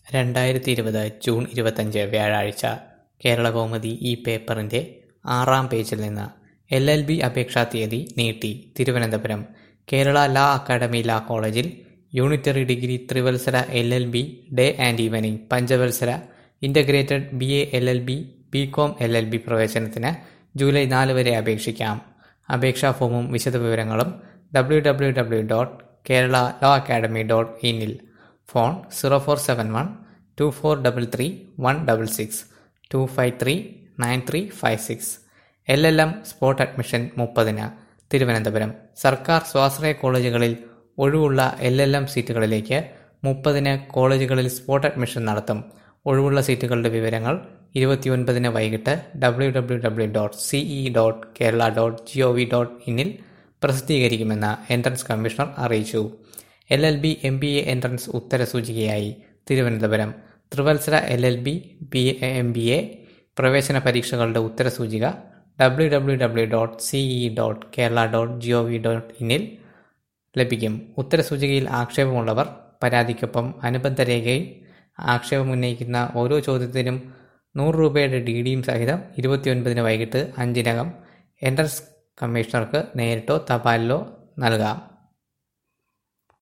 രണ്ടായിരത്തി ഇരുപത് ജൂൺ ഇരുപത്തഞ്ച് വ്യാഴാഴ്ച കേരളകൗമുദി ഈ പേപ്പറിന്റെ ആറാം പേജിൽ നിന്ന് എൽ എൽ ബി അപേക്ഷാ തീയതി നീട്ടി തിരുവനന്തപുരം കേരള ലാ അക്കാദമി ലാ കോളേജിൽ യൂണിറ്ററി ഡിഗ്രി ത്രിവത്സര L L B day and evening പഞ്ചവത്സര integrated B A L L B B com L L B പ്രവേശനത്തിന് ജൂലൈ നാല് വരെ അപേക്ഷിക്കാം അപേക്ഷാ ഫോമും വിശദവിവരങ്ങളും W W W dot Kerala law academy dot ഇന്നിൽ phone zero four seven one two four double three one double six two five three nine three five six L L M spot admission മുപ്പതിന് തിരുവനന്തപുരം സർക്കാർ സ്വാശ്രയ കോളേജുകളിൽ ഒഴിവുള്ള L L M സീറ്റുകളിലേക്ക് മുപ്പതിന് കോളേജുകളിൽ spot admission നടത്തും ഒഴിവുള്ള സീറ്റുകളുടെ വിവരങ്ങൾ ഇരുപത്തിയൊൻപതിന് വൈകിട്ട് W W W dot C E dot Kerala dot G O V dot ഇന്നിൽ പ്രസിദ്ധീകരിക്കുമെന്ന് എൻട്രൻസ് കമ്മീഷണർ അറിയിച്ചു L L B M B A entrance ഉത്തരസൂചികയായി തിരുവനന്തപുരം ത്രിവത്സര L L B B A M B A പ്രവേശന പരീക്ഷകളുടെ ഉത്തരസൂചിക W W W dot C E dot Kerala dot G O V dot ഇന്നിൽ ലഭിക്കും ഉത്തരസൂചികയിൽ ആക്ഷേപമുള്ളവർ പരാതിക്കൊപ്പം അനുബന്ധ രേഖയും ആക്ഷേപമുന്നയിക്കുന്ന ഓരോ ചോദ്യത്തിനും നൂറ് രൂപയുടെ ഡി ഡിയും സഹിതം ഇരുപത്തിയൊൻപതിന് വൈകിട്ട് അഞ്ചിനകം എൻട്രൻസ് കമ്മീഷണർക്ക് നേരിട്ടോ തപാലിലോ നൽകാം